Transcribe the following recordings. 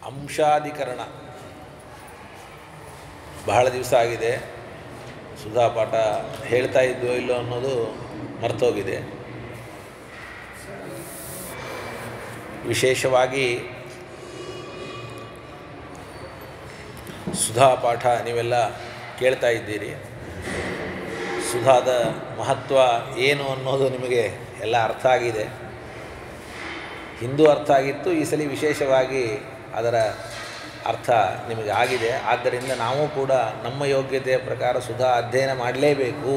ಅಂಶಾಧಿಕರಣ ಬಹಳ ದಿವಸ ಆಗಿದೆ ಸುಧಾ ಪಾಠ ಹೇಳ್ತಾ ಇದ್ವೋ ಇಲ್ಲೋ ಅನ್ನೋದು ಮರ್ತೋಗಿದೆ ವಿಶೇಷವಾಗಿ ಸುಧಾ ಪಾಠ ನೀವೆಲ್ಲ ಕೇಳ್ತಾ ಇದ್ದೀರಿ ಸುಧಾದ ಮಹತ್ವ ಏನು ಅನ್ನೋದು ನಿಮಗೆ ಎಲ್ಲ ಅರ್ಥ ಆಗಿದೆ ಹಿಂದೂ ಅರ್ಥ ಆಗಿತ್ತು ಈ ಸಲ ವಿಶೇಷವಾಗಿ ಅದರ ಅರ್ಥ ನಿಮಗೆ ಆಗಿದೆ ಆದ್ದರಿಂದ ನಾವು ಕೂಡ ನಮ್ಮ ಯೋಗ್ಯತೆಯ ಪ್ರಕಾರ ಸುಧಾ ಅಧ್ಯಯನ ಮಾಡಲೇಬೇಕು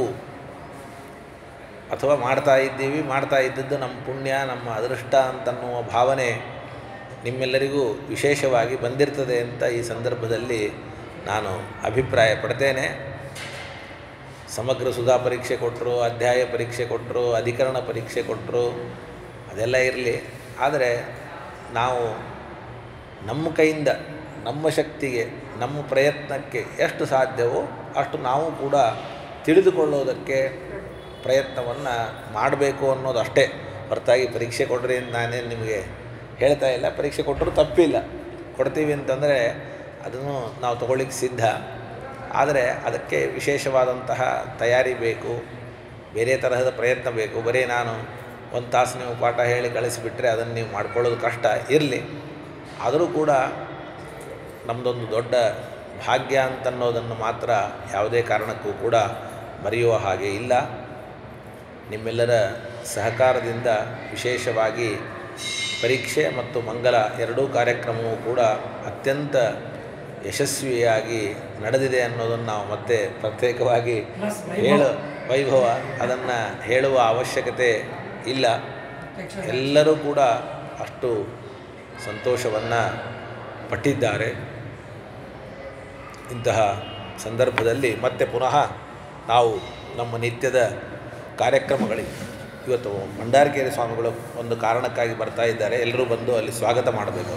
ಅಥವಾ ಮಾಡ್ತಾ ಇದ್ದೀವಿ ಮಾಡ್ತಾ ಇದ್ದದ್ದು ನಮ್ಮ ಪುಣ್ಯ ನಮ್ಮ ಅದೃಷ್ಟ ಅಂತನ್ನುವ ಭಾವನೆ ನಿಮ್ಮೆಲ್ಲರಿಗೂ ವಿಶೇಷವಾಗಿ ಬಂದಿರ್ತದೆ ಅಂತ ಈ ಸಂದರ್ಭದಲ್ಲಿ ನಾನು ಅಭಿಪ್ರಾಯ ಪಡ್ತೇನೆ ಸಮಗ್ರ ಸುಧಾ ಪರೀಕ್ಷೆ ಕೊಟ್ಟರು ಅಧ್ಯಾಯ ಪರೀಕ್ಷೆ ಕೊಟ್ಟರು ಅಧಿಕರಣ ಪರೀಕ್ಷೆ ಕೊಟ್ಟರು ಅದೆಲ್ಲ ಇರಲಿ ಆದರೆ ನಾವು ನಮ್ಮ ಕೈಯಿಂದ ನಮ್ಮ ಶಕ್ತಿಗೆ ನಮ್ಮ ಪ್ರಯತ್ನಕ್ಕೆ ಎಷ್ಟು ಸಾಧ್ಯವೋ ಅಷ್ಟು ನಾವು ಕೂಡ ತಿಳಿದುಕೊಳ್ಳೋದಕ್ಕೆ ಪ್ರಯತ್ನವನ್ನು ಮಾಡಬೇಕು ಅನ್ನೋದು ಅಷ್ಟೇ ಹೊರತಾಗಿ ಪರೀಕ್ಷೆ ಕೊಡ್ರಿ ಅಂತ ನಾನೇನು ನಿಮಗೆ ಹೇಳ್ತಾ ಇಲ್ಲ ಪರೀಕ್ಷೆ ಕೊಟ್ಟರು ತಪ್ಪಿಲ್ಲ ಕೊಡ್ತೀವಿ ಅಂತಂದರೆ ಅದನ್ನು ನಾವು ತಗೊಳ್ಳಿಕ್ಕೆ ಸಿದ್ಧ ಆದರೆ ಅದಕ್ಕೆ ವಿಶೇಷವಾದಂತಹ ತಯಾರಿ ಬೇಕು ಬೇರೆ ತರಹದ ಪ್ರಯತ್ನ ಬೇಕು ಬರೀ ನಾನು ಒಂದು ತಾಸು ನೀವು ಪಾಠ ಹೇಳಿ ಕಳಿಸಿಬಿಟ್ರೆ ಅದನ್ನು ನೀವು ಮಾಡ್ಕೊಳ್ಳೋದು ಕಷ್ಟ ಇರಲಿ ಆದರೂ ಕೂಡ ನಮ್ಮದೊಂದು ದೊಡ್ಡ ಭಾಗ್ಯ ಅಂತನ್ನೋದನ್ನು ಮಾತ್ರ ಯಾವುದೇ ಕಾರಣಕ್ಕೂ ಕೂಡ ಮರೆಯುವ ಹಾಗೆ ಇಲ್ಲ ನಿಮ್ಮೆಲ್ಲರ ಸಹಕಾರದಿಂದ ವಿಶೇಷವಾಗಿ ಪರೀಕ್ಷೆ ಮತ್ತು ಮಂಗಲ ಎರಡೂ ಕಾರ್ಯಕ್ರಮವೂ ಕೂಡ ಅತ್ಯಂತ ಯಶಸ್ವಿಯಾಗಿ ನಡೆದಿದೆ ಅನ್ನೋದನ್ನು ನಾವು ಮತ್ತೆ ಪ್ರತ್ಯೇಕವಾಗಿ ಹೇಳು ವೈಭವ ಅದನ್ನು ಹೇಳುವ ಅವಶ್ಯಕತೆ ಇಲ್ಲ ಎಲ್ಲರೂ ಕೂಡ ಅಷ್ಟು ಸಂತೋಷವನ್ನು ಪಟ್ಟಿದ್ದಾರೆ ಇಂತಹ ಸಂದರ್ಭದಲ್ಲಿ ಮತ್ತೆ ಪುನಃ ನಾವು ನಮ್ಮ ನಿತ್ಯದ ಕಾರ್ಯಕ್ರಮಗಳಿಗೆ ಇವತ್ತು ಭಂಡಾರಕೇರಿ ಸ್ವಾಮಿಗಳು ಒಂದು ಕಾರಣಕ್ಕಾಗಿ ಬರ್ತಾ ಇದ್ದಾರೆ ಎಲ್ಲರೂ ಬಂದು ಅಲ್ಲಿ ಸ್ವಾಗತ ಮಾಡಬೇಕು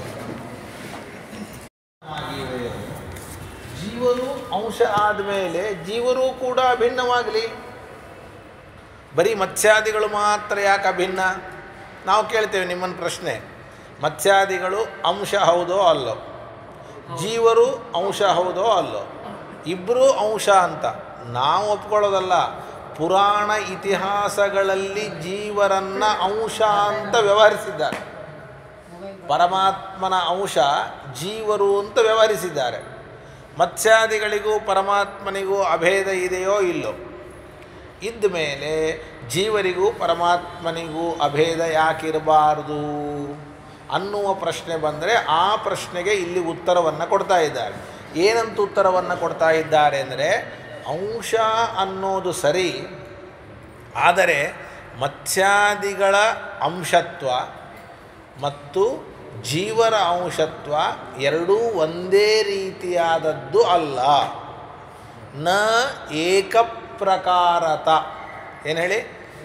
ಜೀವರು ಅಂಶ ಆದಮೇಲೆ ಜೀವರು ಕೂಡ ಅಭಿನ್ನವಾಗಲಿ ಬರೀ ಮತ್ಸ್ಯಾದಿಗಳು ಮಾತ್ರ ಯಾಕೆ ಅಭಿನ್ನ ನಾವು ಕೇಳ್ತೇವೆ ನಿಮ್ಮನ್ನು ಪ್ರಶ್ನೆ ಮತ್ಸ್ಯಾದಿಗಳು ಅಂಶ ಹೌದೋ ಅಲ್ಲೋ ಜೀವರು ಅಂಶ ಹೌದೋ ಅಲ್ಲೋ ಇಬ್ಬರೂ ಅಂಶ ಅಂತ ನಾವು ಒಪ್ಕೊಳ್ಳೋದಲ್ಲ ಪುರಾಣ ಇತಿಹಾಸಗಳಲ್ಲಿ ಜೀವರನ್ನು ಅಂಶ ಅಂತ ವ್ಯವಹರಿಸಿದ್ದಾರೆ ಪರಮಾತ್ಮನ ಅಂಶ ಜೀವರು ಅಂತ ವ್ಯವಹರಿಸಿದ್ದಾರೆ ಮತ್ಸ್ಯಾದಿಗಳಿಗೂ ಪರಮಾತ್ಮನಿಗೂ ಅಭೇದ ಇದೆಯೋ ಇಲ್ಲೋ ಇದ್ದ ಮೇಲೆ ಜೀವರಿಗೂ ಪರಮಾತ್ಮನಿಗೂ ಅಭೇದ ಯಾಕಿರಬಾರ್ದು ಅನ್ನುವ ಪ್ರಶ್ನೆ ಬಂದರೆ ಆ ಪ್ರಶ್ನೆಗೆ ಇಲ್ಲಿ ಉತ್ತರವನ್ನು ಕೊಡ್ತಾ ಇದ್ದಾರೆ ಏನಂತ ಉತ್ತರವನ್ನು ಕೊಡ್ತಾ ಇದ್ದಾರೆ ಅಂದರೆ ಅಂಶ ಅನ್ನೋದು ಸರಿ ಆದರೆ ಮತ್ಸ್ಯಾದಿಗಳ ಅಂಶತ್ವ ಮತ್ತು ಜೀವರ ಅಂಶತ್ವ ಎರಡೂ ಒಂದೇ ರೀತಿಯಾದದ್ದು ಅಲ್ಲ ನ ಏಕಪ್ರಕಾರತ ಏನು ಹೇಳಿ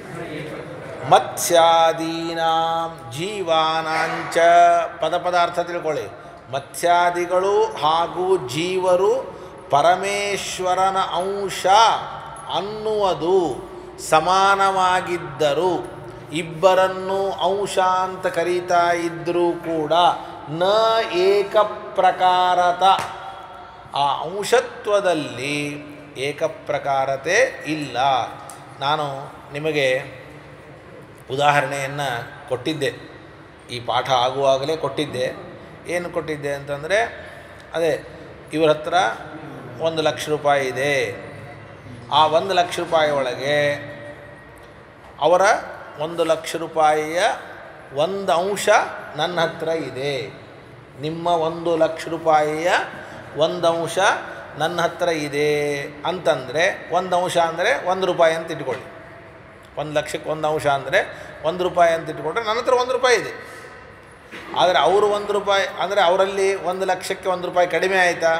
ಮತ್ಸ್ಯಾದೀನಾಂ ಜೀವಾನಾಂಚ ಪದ ಪದಾರ್ಥ ತಿಳ್ಕೊಳ್ಳಿ ಮತ್ಸ್ಯಾದಿಗಳು ಹಾಗೂ ಜೀವರು ಪರಮೇಶ್ವರನ ಅಂಶ ಅನ್ನುವುದು ಸಮಾನವಾಗಿದ್ದರು ಇಬ್ಬರನ್ನು ಅಂಶ ಅಂತ ಕರೀತಾ ಇದ್ದರೂ ಕೂಡ ನ ಏಕಪ್ರಕಾರತ ಆ ಅಂಶತ್ವದಲ್ಲಿ ಏಕಪ್ರಕಾರತೆ ಇಲ್ಲ ನಾನು ನಿಮಗೆ ಉದಾಹರಣೆಯನ್ನು ಕೊಟ್ಟಿದ್ದೆ ಈ ಪಾಠ ಆಗುವಾಗಲೇ ಕೊಟ್ಟಿದ್ದೆ ಏನು ಕೊಟ್ಟಿದ್ದೆ ಅಂತಂದರೆ ಅದೇ ಇವರ ಹತ್ರ ಒಂದು ಲಕ್ಷ ರೂಪಾಯಿ ಇದೆ ಆ ಒಂದು ಲಕ್ಷ ರೂಪಾಯಿ ಒಳಗೆ ಅವರ ಒಂದು ಲಕ್ಷ ರೂಪಾಯಿಯ ಒಂದು ಅಂಶ ನನ್ನ ಹತ್ರ ಇದೆ ನಿಮ್ಮ ಒಂದು ಲಕ್ಷ ರೂಪಾಯಿಯ ಒಂದು ಅಂಶ ನನ್ನ ಹತ್ರ ಇದೆ ಅಂತಂದರೆ ಒಂದು ಅಂಶ ಅಂದರೆ ಒಂದು ರೂಪಾಯಿ ಅಂತ ಇಟ್ಕೊಳ್ಳಿ ಒಂದು ಲಕ್ಷಕ್ಕೆ ಒಂದು ಅಂಶ ಅಂದರೆ ಒಂದು ರೂಪಾಯಿ ಅಂತ ಇಟ್ಕೊಂಡ್ರೆ ನನ್ನ ಹತ್ರ ಒಂದು ರೂಪಾಯಿ ಇದೆ ಆದರೆ ಅವರು ಒಂದು ರೂಪಾಯಿ ಅಂದರೆ ಅವರಲ್ಲಿ ಒಂದು ಲಕ್ಷಕ್ಕೆ ಒಂದು ರೂಪಾಯಿ ಕಡಿಮೆ ಆಯಿತಾ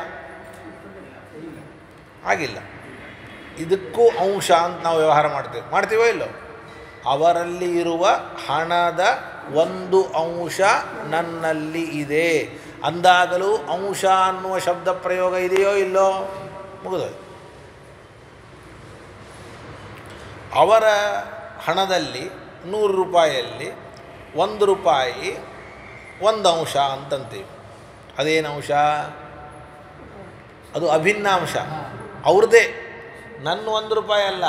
ಆಗಿಲ್ಲ ಇದಕ್ಕೂ ಅಂಶ ಅಂತ ನಾವು ವ್ಯವಹಾರ ಮಾಡ್ತೇವೆ ಮಾಡ್ತೀವೋ ಇಲ್ಲೋ ಅವರಲ್ಲಿ ಇರುವ ಹಣದ ಒಂದು ಅಂಶ ನನ್ನಲ್ಲಿ ಇದೆ ಅಂದಾಗಲೂ ಅಂಶ ಅನ್ನುವ ಶಬ್ದ ಪ್ರಯೋಗ ಇದೆಯೋ ಇಲ್ಲೋ ಮುಗಿದೋಯ್ತು ಅವರ ಹಣದಲ್ಲಿ ನೂರು ರೂಪಾಯಿಯಲ್ಲಿ ಒಂದು ರೂಪಾಯಿ ಒಂದು ಅಂಶ ಅಂತಂತೀವಿ ಅದೇನು ಅಂಶ ಅದು ಅಭಿನ್ನ ಅಂಶ ಅವ್ರದ್ದೇ ನನ್ನ ಒಂದು ರೂಪಾಯಿ ಅಲ್ಲ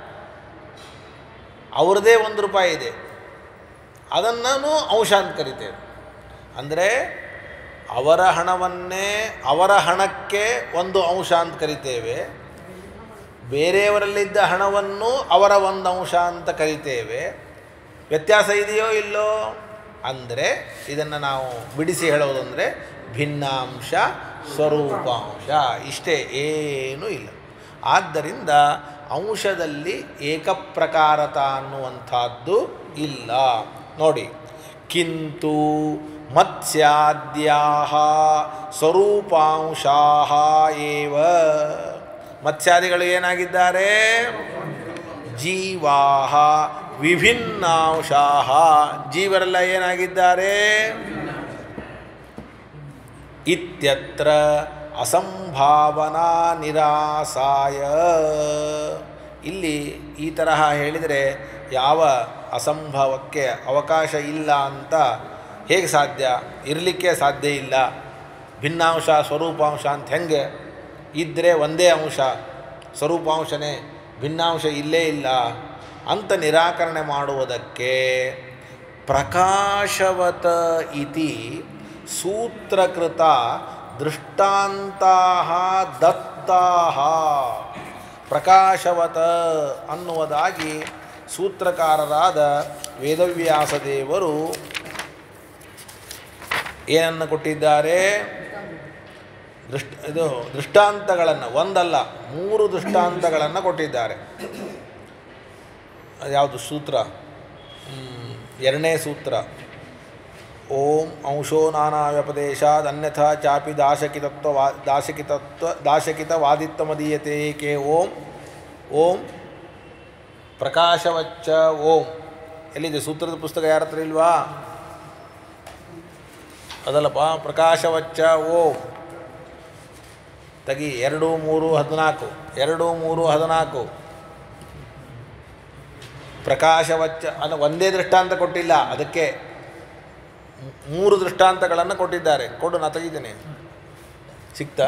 ಅವ್ರದ್ದೇ ಒಂದು ರೂಪಾಯಿ ಇದೆ ಅದನ್ನು ಅಂಶ ಅಂತ ಕರಿತೇವೆ ಅಂದರೆ ಅವರ ಹಣವನ್ನೇ ಅವರ ಹಣಕ್ಕೆ ಒಂದು ಅಂಶ ಅಂತ ಕರಿತೇವೆ ಬೇರೆಯವರಲ್ಲಿದ್ದ ಹಣವನ್ನು ಅವರ ಒಂದು ಅಂಶ ಅಂತ ಕರಿತೇವೆ ವ್ಯತ್ಯಾಸ ಇದೆಯೋ ಇಲ್ಲೋ ಅಂದರೆ ಇದನ್ನು ನಾವು ಬಿಡಿಸಿ ಹೇಳೋದಂದರೆ ಭಿನ್ನಾಂಶ ಸ್ವರೂಪಾಂಶ ಇಷ್ಟೇ ಏನೂ ಇಲ್ಲ ಆದ್ದರಿಂದ ಅಂಶದಲ್ಲಿ ಏಕಪ್ರಕಾರತ ಅನ್ನುವಂಥದ್ದು ಇಲ್ಲ ನೋಡಿ ಕಿಂತು ಮತ್ಸ್ಯಾದ್ಯಾ ಸ್ವರೂಪಾಂಶಾ ಏವ ಮತ್ಸ್ಯಾದಿಗಳು ಏನಾಗಿದ್ದಾರೆ ಜೀವಾಹ ವಿಭಿನ್ನಾಂಶಾ ಜೀವರೆಲ್ಲ ಏನಾಗಿದ್ದಾರೆ ಇತ್ಯತ್ರ ಅಸಂಭಾವನಾ ನಿರಾಸಾಯ ಇಲ್ಲಿ ಈ ತರಹ ಹೇಳಿದರೆ ಯಾವ ಅಸಂಭವಕ್ಕೆ ಅವಕಾಶ ಇಲ್ಲ ಅಂತ ಹೇಗೆ ಸಾಧ್ಯ ಇರಲಿಕ್ಕೆ ಸಾಧ್ಯ ಇಲ್ಲ ಭಿನ್ನಾಂಶ ಸ್ವರೂಪಾಂಶ ಅಂತ ಹೆಂಗೆ ಇದ್ದರೆ ಒಂದೇ ಅಂಶ ಸ್ವರೂಪಾಂಶನೇ ಭಿನ್ನಾಂಶ ಇಲ್ಲೇ ಇಲ್ಲ ಅಂತ ನಿರಾಕರಣೆ ಮಾಡುವುದಕ್ಕೆ ಪ್ರಕಾಶವತ ಇತಿ ಸೂತ್ರಕೃತ ದೃಷ್ಟಾಂತಾ ದತ್ತಾ ಪ್ರಕಾಶವತ ಅನ್ನುವುದಾಗಿ ಸೂತ್ರಕಾರರಾದ ವೇದವ್ಯಾಸ ದೇವರು ಏನನ್ನು ಕೊಟ್ಟಿದ್ದಾರೆ ದೃಷ್ಟ ಇದು ದೃಷ್ಟಾಂತಗಳನ್ನು ಒಂದಲ್ಲ ಮೂರು ದೃಷ್ಟಾಂತಗಳನ್ನು ಕೊಟ್ಟಿದ್ದಾರೆ ಯಾವುದು ಸೂತ್ರ ಹ್ಮ್, ಎರಡನೇ ಸೂತ್ರ ಓಂ ಅಂಶೋ ನಾನಾ ವ್ಯಪದೇಶಾದ್ ಅನ್ಯಥಾ ಚಾಪಿ ದಾಶಕಿತತ್ವ ವಾ ದಾಶಕಿತತ್ವ ದಾಶಕಿತವಾದಿತ್ವಮದೀಯತೆ ಏಕೆ ಓಂ ಓಂ ಪ್ರಕಾಶವಚ್ಚ ಓಂ ಎಲ್ಲಿದೆ ಸೂತ್ರದ ಪುಸ್ತಕ ಯಾರ ಹತ್ರ ಇಲ್ವಾ ಅದಲ್ಲಪ್ಪ ಪ್ರಕಾಶವಚ್ಚ ಓಂ ತೆಗಿ ಎರಡು ಮೂರು ಹದಿನಾಲ್ಕು ಎರಡು ಮೂರು ಹದಿನಾಲ್ಕು ಪ್ರಕಾಶವಚ್ಚ ಅದು ಒಂದೇ ದೃಷ್ಟಾಂತ ಕೊಟ್ಟಿಲ್ಲ ಅದಕ್ಕೆ ಮೂ- ಮೂರು ದೃಷ್ಟಾಂತಗಳನ್ನು ಕೊಟ್ಟಿದ್ದಾರೆ ಕೊಡು ನಾ ತೆಗಿದ್ದೇನೆ ಸಿಕ್ತಾ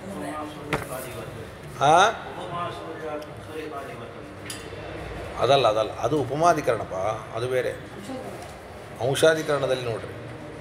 ಹಾಂ ಅದಲ್ಲ ಅದಲ್ಲ ಅದು ಉಪಮಾಧಿಕರಣಪ್ಪ ಅದು ಬೇರೆ ಅಂಶಾಧಿಕರಣದಲ್ಲಿ ನೋಡ್ರಿ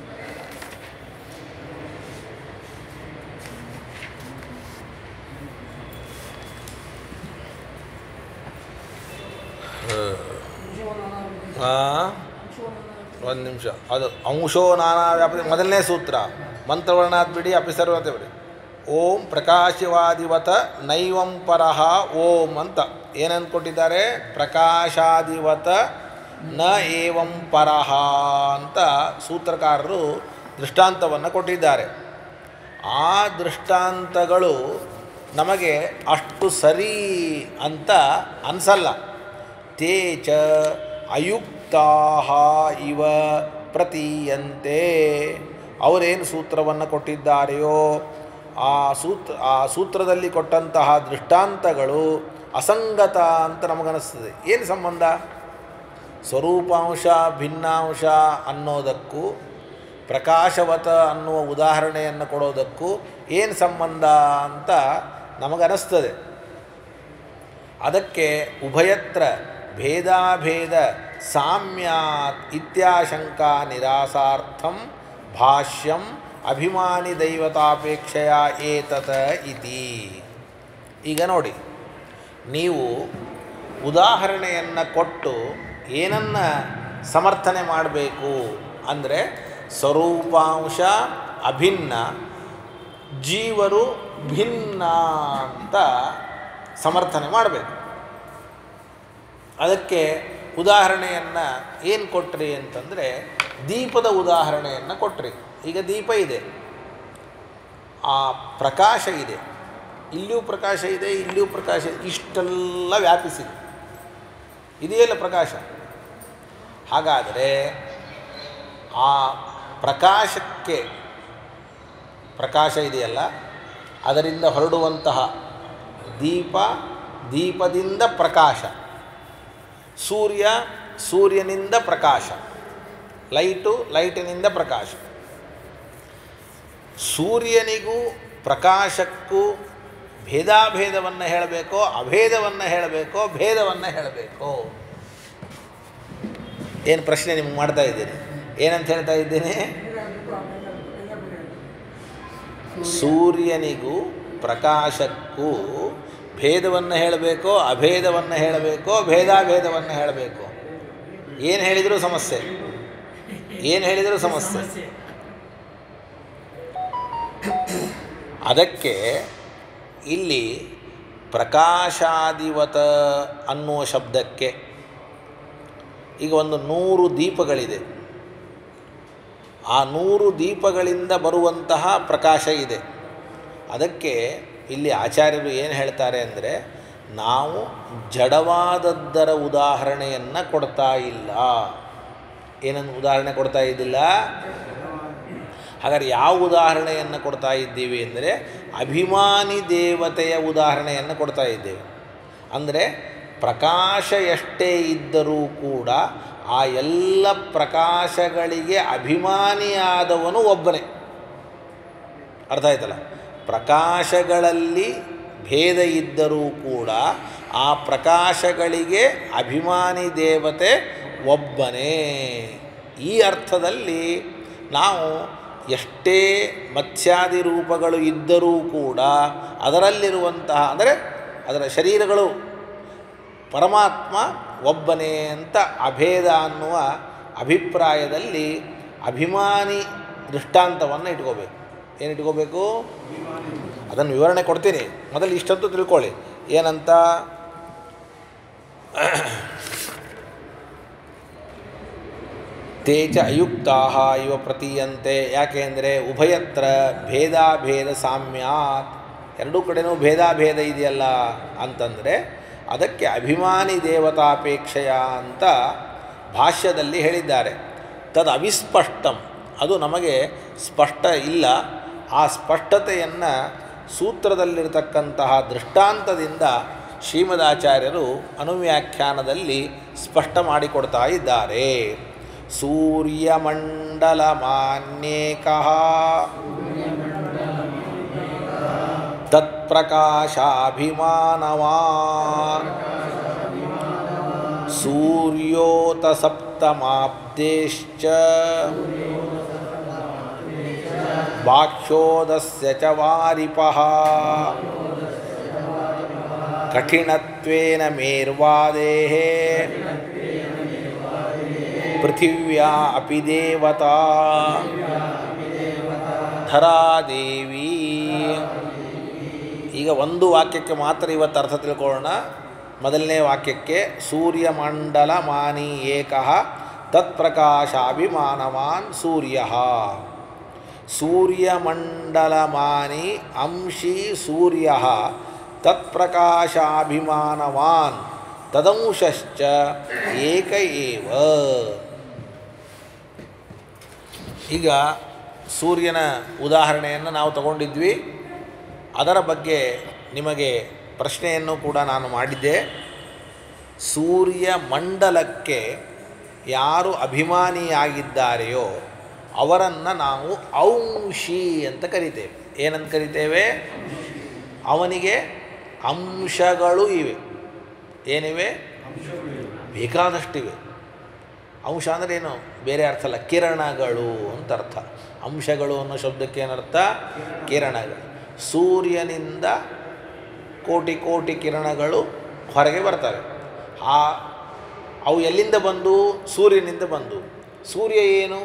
ಹಾಂ ಒಂದು ನಿಮಿಷ ಅದು ಅಂಶೋ ನಾನಾ ವ್ಯಾಪಿ ಮೊದಲನೇ ಸೂತ್ರ ಮಂತ್ರವರ್ಣಾತ್ ಬಿಡಿ ಅಪಿಸರ್ವತೆ ಬಿಡಿ ಓಂ ಪ್ರಕಾಶವಾದಿವತ ನೈವಂ ಪರಹ ಓಂ ಅಂತ ಏನಂತ ಕೊಟ್ಟಿದ್ದಾರೆ ಪ್ರಕಾಶಾದಿವತ ನ ಏವಂ ಪರಹ ಅಂತ ಸೂತ್ರಕಾರರು ದೃಷ್ಟಾಂತವನ್ನು ಕೊಟ್ಟಿದ್ದಾರೆ ಆ ದೃಷ್ಟಾಂತಗಳು ನಮಗೆ ಅಷ್ಟು ಸರಿ ಅಂತ ಅನಿಸಲ್ಲ ತೇ ಚ ಅಯುಕ್ತಾ ಇವ ಪ್ರತೀಯಂತೆ ಅವರೇನು ಸೂತ್ರವನ್ನು ಕೊಟ್ಟಿದ್ದಾರೆಯೋ ಆ ಸೂತ್ರ ಆ ಸೂತ್ರದಲ್ಲಿ ಕೊಟ್ಟಂತಹ ದೃಷ್ಟಾಂತಗಳು ಅಸಂಗತ ಅಂತ ನಮಗನಿಸ್ತದೆ ಏನು ಸಂಬಂಧ ಸ್ವರೂಪಾಂಶ ಭಿನ್ನಾಂಶ ಅನ್ನೋದಕ್ಕೂ ಪ್ರಕಾಶವತ ಅನ್ನುವ ಉದಾಹರಣೆಯನ್ನು ಕೊಡೋದಕ್ಕೂ ಏನು ಸಂಬಂಧ ಅಂತ ನಮಗನಿಸ್ತದೆ ಅದಕ್ಕೆ ಉಭಯತ್ರ ಭೇದಾಭೇದ ಸಾಮ್ಯಾತ್ ಇತ್ಯಾಶಂಕಾ ನಿರಾಸಾರ್ಥಂ ಭಾಷ್ಯಂ ಅಭಿಮಾನಿ ದೈವತಾಪೇಕ್ಷೆಯ ಏತತ ಇತಿ ಈಗ ನೋಡಿ ನೀವು ಉದಾಹರಣೆಯನ್ನು ಕೊಟ್ಟು ಏನನ್ನು ಸಮರ್ಥನೆ ಮಾಡಬೇಕು ಅಂದರೆ ಸ್ವರೂಪಾಂಶ ಅಭಿನ್ನ ಜೀವರು ಭಿನ್ನ ಅಂತ ಸಮರ್ಥನೆ ಮಾಡಬೇಕು ಅದಕ್ಕೆ ಉದಾಹರಣೆಯನ್ನು ಏನು ಕೊಟ್ರಿ ಅಂತಂದರೆ ದೀಪದ ಉದಾಹರಣೆಯನ್ನು ಕೊಟ್ರಿ ಈಗ ದೀಪ ಇದೆ ಆ ಪ್ರಕಾಶ ಇದೆ ಇಲ್ಲಿಯೂ ಪ್ರಕಾಶ ಇದೆ ಇಲ್ಲಿಯೂ ಪ್ರಕಾಶ ಇದೆ ಇಷ್ಟೆಲ್ಲ ವ್ಯಾಪಿಸಿದೆ ಇದೆಯಲ್ಲ ಪ್ರಕಾಶ ಹಾಗಾದರೆ ಆ ಪ್ರಕಾಶಕ್ಕೆ ಪ್ರಕಾಶ ಇದೆಯಲ್ಲ ಅದರಿಂದ ಹೊರಡುವಂತಹ ದೀಪ ದೀಪದಿಂದ ಪ್ರಕಾಶ ಸೂರ್ಯ ಸೂರ್ಯನಿಂದ ಪ್ರಕಾಶ ಲೈಟು ಲೈಟಿನಿಂದ ಪ್ರಕಾಶ ಸೂರ್ಯನಿಗೂ ಪ್ರಕಾಶಕ್ಕೂ ಭೇದಾಭೇದವನ್ನು ಹೇಳಬೇಕೋ ಅಭೇದವನ್ನು ಹೇಳಬೇಕೋ ಭೇದವನ್ನು ಹೇಳಬೇಕೋ ಏನು ಪ್ರಶ್ನೆ ನಿಮ್ಗೆ ಮಾಡ್ತಾ ಇದ್ದೀನಿ ಏನಂತ ಹೇಳ್ತಾ ಇದ್ದೀನಿ ಸೂರ್ಯನಿಗೂ ಪ್ರಕಾಶಕ್ಕೂ ಭೇದವನ್ನು ಹೇಳಬೇಕೋ ಅಭೇದವನ್ನು ಹೇಳಬೇಕೋ ಭೇದಾಭೇದವನ್ನು ಹೇಳಬೇಕೋ ಏನು ಹೇಳಿದರೂ ಸಮಸ್ಯೆ ಏನು ಹೇಳಿದರೂ ಸಮಸ್ಯೆ ಅದಕ್ಕೆ ಇಲ್ಲಿ ಪ್ರಕಾಶಾದಿವತ ಅನ್ನುವ ಶಬ್ದಕ್ಕೆ ಈಗ ಒಂದು ನೂರು ದೀಪಗಳಿದೆ ಆ ನೂರು ದೀಪಗಳಿಂದ ಬರುವಂತಹ ಪ್ರಕಾಶ ಇದೆ ಅದಕ್ಕೆ ಇಲ್ಲಿ ಆಚಾರ್ಯರು ಏನು ಹೇಳ್ತಾರೆ ಅಂದರೆ ನಾವು ಜಡವಾದದ್ದರ ಉದಾಹರಣೆಯನ್ನು ಕೊಡ್ತಾ ಇಲ್ಲ ಏನನ್ನು ಉದಾಹರಣೆ ಕೊಡ್ತಾ ಇದ್ದಿಲ್ಲ ಹಾಗಾದ್ರೆ ಯಾವ ಉದಾಹರಣೆಯನ್ನು ಕೊಡ್ತಾ ಇದ್ದೀವಿ ಅಂದರೆ ಅಭಿಮಾನಿ ದೇವತೆಯ ಉದಾಹರಣೆಯನ್ನು ಕೊಡ್ತಾ ಇದ್ದೇವೆ ಅಂದರೆ ಪ್ರಕಾಶ ಎಷ್ಟೇ ಇದ್ದರೂ ಕೂಡ ಆ ಎಲ್ಲ ಪ್ರಕಾಶಗಳಿಗೆ ಅಭಿಮಾನಿಯಾದವನು ಒಬ್ಬನೇ ಅರ್ಥ ಆಯ್ತಲ್ಲ ಪ್ರಕಾಶಗಳಲ್ಲಿ ಭೇದ ಇದ್ದರೂ ಕೂಡ ಆ ಪ್ರಕಾಶಗಳಿಗೆ ಅಭಿಮಾನಿ ದೇವತೆ ಒಬ್ಬನೇ ಈ ಅರ್ಥದಲ್ಲಿ ನಾವು ಎಷ್ಟೇ ಮತ್ಸ್ಯಾದಿ ರೂಪಗಳು ಇದ್ದರೂ ಕೂಡ ಅದರಲ್ಲಿರುವಂತಹ ಅಂದರೆ ಅದರ ಶರೀರಗಳು ಪರಮಾತ್ಮ ಒಬ್ಬನೇ ಅಂತ ಅಭೇದ ಅನ್ನುವ ಅಭಿಪ್ರಾಯದಲ್ಲಿ ಅಭಿಮಾನಿ ದೃಷ್ಟಾಂತವನ್ನು ಇಟ್ಕೋಬೇಕು ಏನು ಇಟ್ಕೋಬೇಕು ಅದನ್ನು ವಿವರಣೆ ಕೊಡ್ತೀನಿ ಮೊದಲು ಇಷ್ಟಂತೂ ತಿಳ್ಕೊಳ್ಳಿ ಏನಂತ ತೇಜ ಅಯುಕ್ತಾ ಇವ ಪ್ರತೀಯಂತೆ ಯಾಕೆಂದರೆ ಉಭಯತ್ರ ಭೇದಾಭೇದ ಸಾಮ್ಯಾತ್ ಎರಡೂ ಕಡೆನೂ ಭೇದಾಭೇದ ಇದೆಯಲ್ಲ ಅಂತಂದರೆ ಅದಕ್ಕೆ ಅಭಿಮಾನಿ ದೇವತಾಪೇಕ್ಷೆಯ ಅಂತ ಭಾಷ್ಯದಲ್ಲಿ ಹೇಳಿದ್ದಾರೆ ತದ್ ಅವಿಸ್ಪಷ್ಟಂ ಅದು ನಮಗೆ ಸ್ಪಷ್ಟ ಇಲ್ಲ ಆ ಸ್ಪಷ್ಟತೆಯನ್ನು ಸೂತ್ರದಲ್ಲಿರತಕ್ಕಂತಹ ದೃಷ್ಟಾಂತದಿಂದ ಶ್ರೀಮದಾಚಾರ್ಯರು ಅನುವ್ಯಾಖ್ಯಾನದಲ್ಲಿ ಸ್ಪಷ್ಟ ಮಾಡಿಕೊಡ್ತಾ ಇದ್ದಾರೆ ಸೂರ್ಯಮಂಡಲ ಮಾನ್ಯೇಕಃ ತತ್ಪ್ರಕಾಶಾಭಿಮಾನವಾನ್ ಸೂರ್ಯೋತ ಸಪ್ತಮಾಬ್ದೇಶ್ಚ ಬಾಹ್ಯೋದಸ್ಯ ಚ ವಾರಿಪಃ ಕಠಿಣತ್ವೇನ ಮೇರ್ವಾದೇಃ ಪೃಥಿವ್ಯಾ ಅಪಿ ದೇವತಾ ಧರಾದೇವಿ ಈಗ ಒಂದು ವಾಕ್ಯಕ್ಕೆ ಮಾತ್ರ ಇವತ್ತು ಅರ್ಥ ತಿಳ್ಕೊಳ್ಳೋಣ ಮೊದಲನೇ ವಾಕ್ಯಕ್ಕೆ ಸೂರ್ಯಮಂಡಲ ಮಾನಿ ಏಕಃ ತತ್ಪ್ರಕಾಶಾಭಿಮಾನವಾನ್ ಸೂರ್ಯ ಸೂರ್ಯಮಂಡಲಮಾನಿ ಅಂಶಿ ಸೂರ್ಯ ತತ್ಪ್ರಕಾಶಾಭಿಮಾನವಾನ್ ತದಂಶಶ್ಚ ಏಕ ಏವ ಈಗ ಸೂರ್ಯನ ಉದಾಹರಣೆಯನ್ನು ನಾವು ತಗೊಂಡಿದ್ವಿ ಅದರ ಬಗ್ಗೆ ನಿಮಗೆ ಪ್ರಶ್ನೆಯನ್ನು ಕೂಡ ನಾನು ಮಾಡಿದ್ದೆ ಸೂರ್ಯ ಮಂಡಲಕ್ಕೆ ಯಾರು ಅಭಿಮಾನಿಯಾಗಿದ್ದಾರೆಯೋ ಅವರನ್ನು ನಾವು ಔಂಶಿ ಅಂತ ಕರಿತೇವೆ ಏನಂತ ಕರಿತೇವೆ ಅವನಿಗೆ ಅಂಶಗಳು ಇವೆ ಏನಿವೆ ಬೇಕಾದಷ್ಟಿವೆ ಅಂಶ ಅಂದರೆ ಏನು ಬೇರೆ ಅರ್ಥ ಅಲ್ಲ ಕಿರಣಗಳು ಅಂತ ಅರ್ಥ ಅಂಶಗಳು ಅನ್ನೋ ಶಬ್ದಕ್ಕೆ ಏನರ್ಥ ಕಿರಣಗಳು ಸೂರ್ಯನಿಂದ ಕೋಟಿ ಕೋಟಿ ಕಿರಣಗಳು ಹೊರಗೆ ಬರ್ತವೆ ಆ ಅವು ಎಲ್ಲಿಂದ ಬಂದು ಸೂರ್ಯನಿಂದ ಬಂದು ಸೂರ್ಯ ಏನು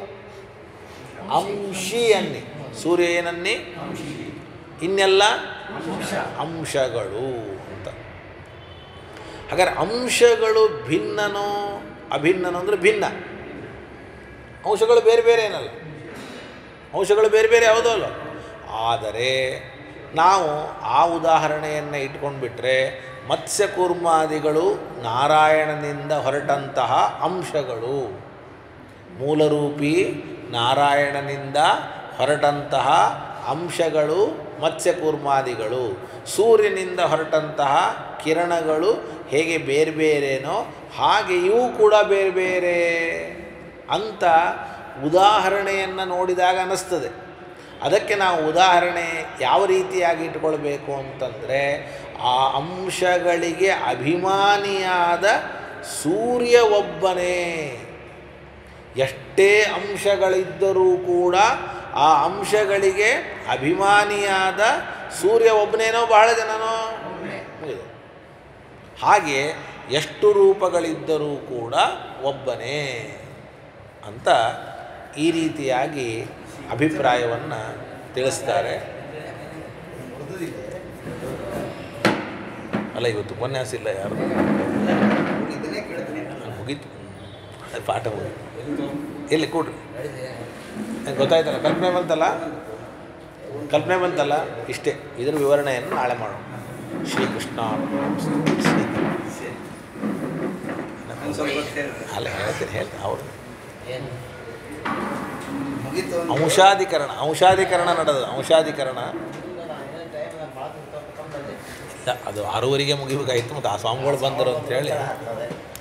ಅಂಶಿ ಅನ್ನಿ ಸೂರ್ಯ ಏನನ್ನಿ ಇನ್ನೆಲ್ಲ ಅಂಶಗಳು ಅಂತ ಹಾಗಾದ್ರೆ ಅಂಶಗಳು ಭಿನ್ನನೋ ಅಭಿನ್ನನೋ ಅಂದರೆ ಭಿನ್ನ ಅಂಶಗಳು ಬೇರೆ ಬೇರೆ ಏನಲ್ಲ ಅಂಶಗಳು ಬೇರೆ ಬೇರೆ ಯಾವುದೋ ಅಲ್ಲ ಆದರೆ ನಾವು ಆ ಉದಾಹರಣೆಯನ್ನು ಇಟ್ಕೊಂಡ್ಬಿಟ್ರೆ ಮತ್ಸ್ಯಕೂರ್ಮಾದಿಗಳು ನಾರಾಯಣನಿಂದ ಹೊರಟಂತಹ ಅಂಶಗಳು ಮೂಲರೂಪಿ ನಾರಾಯಣನಿಂದ ಹೊರಟಂತಹ ಅಂಶಗಳು ಮತ್ಸ್ಯಕೂರ್ಮಾದಿಗಳು ಸೂರ್ಯನಿಂದ ಹೊರಟಂತಹ ಕಿರಣಗಳು ಹೇಗೆ ಬೇರೆ ಬೇರೆನೋ ಹಾಗೆ ಇವು ಕೂಡ ಬೇರೆ ಬೇರೆ ಅಂತ ಉದಾಹರಣೆಯನ್ನು ನೋಡಿದಾಗ ಅನ್ನಿಸ್ತದೆ ಅದಕ್ಕೆ ನಾವು ಉದಾಹರಣೆ ಯಾವ ರೀತಿಯಾಗಿ ಇಟ್ಕೊಳ್ಬೇಕು ಅಂತಂದರೆ ಆ ಅಂಶಗಳಿಗೆ ಅಭಿಮಾನಿಯಾದ ಸೂರ್ಯ ಒಬ್ಬನೇ ಎಷ್ಟೇ ಅಂಶಗಳಿದ್ದರೂ ಕೂಡ ಆ ಅಂಶಗಳಿಗೆ ಅಭಿಮಾನಿಯಾದ ಸೂರ್ಯ ಒಬ್ಬನೇನೋ ಬಹಳ ಜನನೋ ಮುಗಿದು ಹಾಗೆ ಎಷ್ಟು ರೂಪಗಳಿದ್ದರೂ ಕೂಡ ಒಬ್ಬನೇ ಅಂತ ಈ ರೀತಿಯಾಗಿ ಅಭಿಪ್ರಾಯವನ್ನು ತಿಳಿಸ್ತಾರೆ ಅಲ್ಲ ಇವತ್ತು ಉಪನ್ಯಾಸ ಇಲ್ಲ ಯಾರು ಮುಗೀತು ಅದು ಪಾಠ ಮುಗೀತು ಎಲ್ಲಿ ಕೊಡ್ರಿ ನಂಗೆ ಗೊತ್ತಾಯ್ತಲ್ಲ ಕಲ್ಪನೆ ಬಂತಲ್ಲ ಕಲ್ಪನೆ ಬಂತಲ್ಲ ಇಷ್ಟೇ ಇದರ ವಿವರಣೆಯನ್ನು ನಾಳೆ ಮಾಡೋಣ ಶ್ರೀಕೃಷ್ಣ ಅಲ್ಲ ಹೇಳ್ತೀನಿ ಹೇಳ್ತೀನಿ ಅವರು ಮುಗೀತು ಅಂಶಾಧಿಕರಣ ಅಂಶಾಧಿಕರಣ ನಡೆದು ಅಂಶಾಧಿಕರಣ ಇಲ್ಲ, ಅದು ಆರೂವರೆಗೆ ಮುಗಿಬೇಕಾಗಿತ್ತು ಮತ್ತು ಆ ಸ್ವಾಮಿಗಳು ಬಂದರು ಅಂತೇಳಿ ಆಗ್ತದೆ